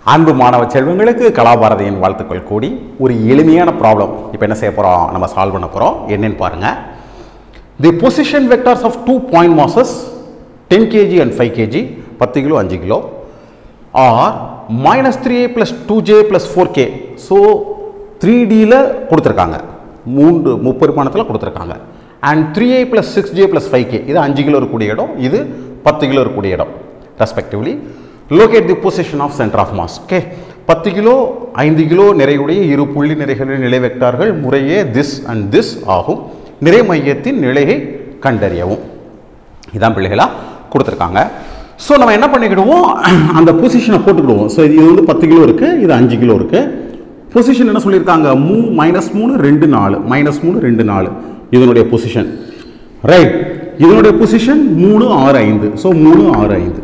அன்பு மாணவ செல்வங்களுக்கு கலாபாரதியின் வாழ்த்துக்கள் கூடி ஒரு எளிமையான ப்ராப்ளம் இப்போ என்ன செய்ய போகிறோம் நம்ம சால்வ் பண்ண போகிறோம் என்னன்னு பாருங்கள் the position vectors of two point masses ten kg and five kg பத்து கிலோ அஞ்சு கிலோ R minus three A plus two J plus four K so three டியில் கொடுத்துருக்காங்க மூன்று முப்பரிமாணத்தில் கொடுத்துருக்காங்க and three A plus six J plus five K இது அஞ்சு கிலோ இருக்கக்கூடிய இடம் இது பத்து கிலோ இருக்கக்கூடிய இடம் respectively locate the position of centre of mass okay பத்து கிலோ ஐந்து கிலோ நிறையுடைய இரு புள்ளி நிறைகளின் நிலை வெக்டார்கள் முறையே திஸ் அண்ட் திஸ் ஆகும் நிறை மையத்தின் நிலையை கண்டறியவும் இதான் பிள்ளைகளா கொடுத்துருக்காங்க ஸோ நம்ம என்ன பண்ணிக்கிடுவோம் அந்த பொசிஷனை போட்டுக்கிடுவோம் ஸோ இது வந்து பத்து கிலோ இருக்குது இது அஞ்சு கிலோ இருக்குது பொசிஷன் என்ன சொல்லியிருக்காங்க மூ மைனஸ் மூணு ரெண்டு நாலு மைனஸ் மூணு ரெண்டு நாலு இதனுடைய பொசிஷன் ரைட் இதனுடைய பொசிஷன் மூணு ஆறு ஐந்து ஸோ மூணு ஆறு ஐந்து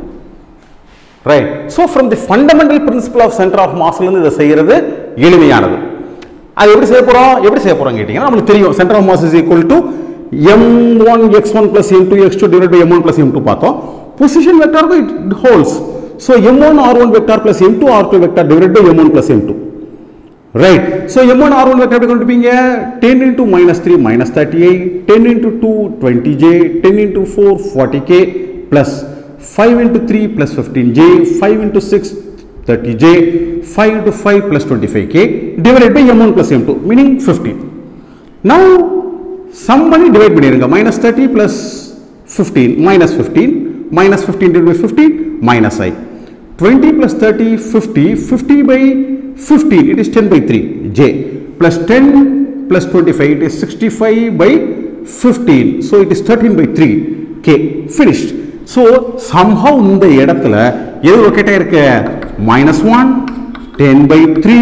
right so from the fundamental principle of centre of மாஸ்லேருந்து இதை செய்கிறது எளிமையானது அது எப்படி செய்ய போகிறோம் எப்படி செய்ய போகிறோம் கேட்டிங்கன்னா நம்மளுக்கு தெரியும் centre of mass is equal to M one X one plus M two X two divide by M one plus M two பார்த்தோம் பொசிஷன் வெக்டாருக்கு it holds so M one R one vector plus M two R two vector divide by M one plus M two right so M one R one vector எப்படி கொண்டுப்பீங்க ten into minus three minus thirty eight ten into two twenty J ten into four forty K plus five into three plus fifteen J five into six thirty J five into five plus twenty five K divide by M one plus M two meaning fifteen now sum பண்ணி divide பண்ணிடுங்க minus thirty plus fifteen minus fifteen minus fifteen divide by fifteen minus I twenty plus thirty fifty fifty by fifteen it is ten by three J plus ten plus twenty five it is sixty five by fifteen so it is thirteen by three K finished so somehow இந்த இடத்துல எது லொக்கேட்டாக இருக்கு minus one ten by three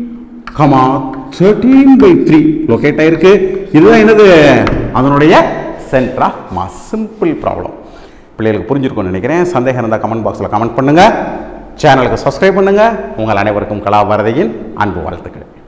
comma thirteen by three locate ஆயிருக்கு இதுதான் என்னது அதனுடைய centre of mass simple problem பிள்ளைகளுக்கு புரிஞ்சிருக்கும்னு நினைக்கிறேன் சந்தேகம் இருந்தால் கமெண்ட் பாக்ஸில் கமெண்ட் பண்ணுங்கள் சேனலுக்கு சப்ஸ்கிரைப் பண்ணுங்கள் உங்கள் அனைவருக்கும் கலாபாரதியின் அன்பு வாழ்த்துக்கள்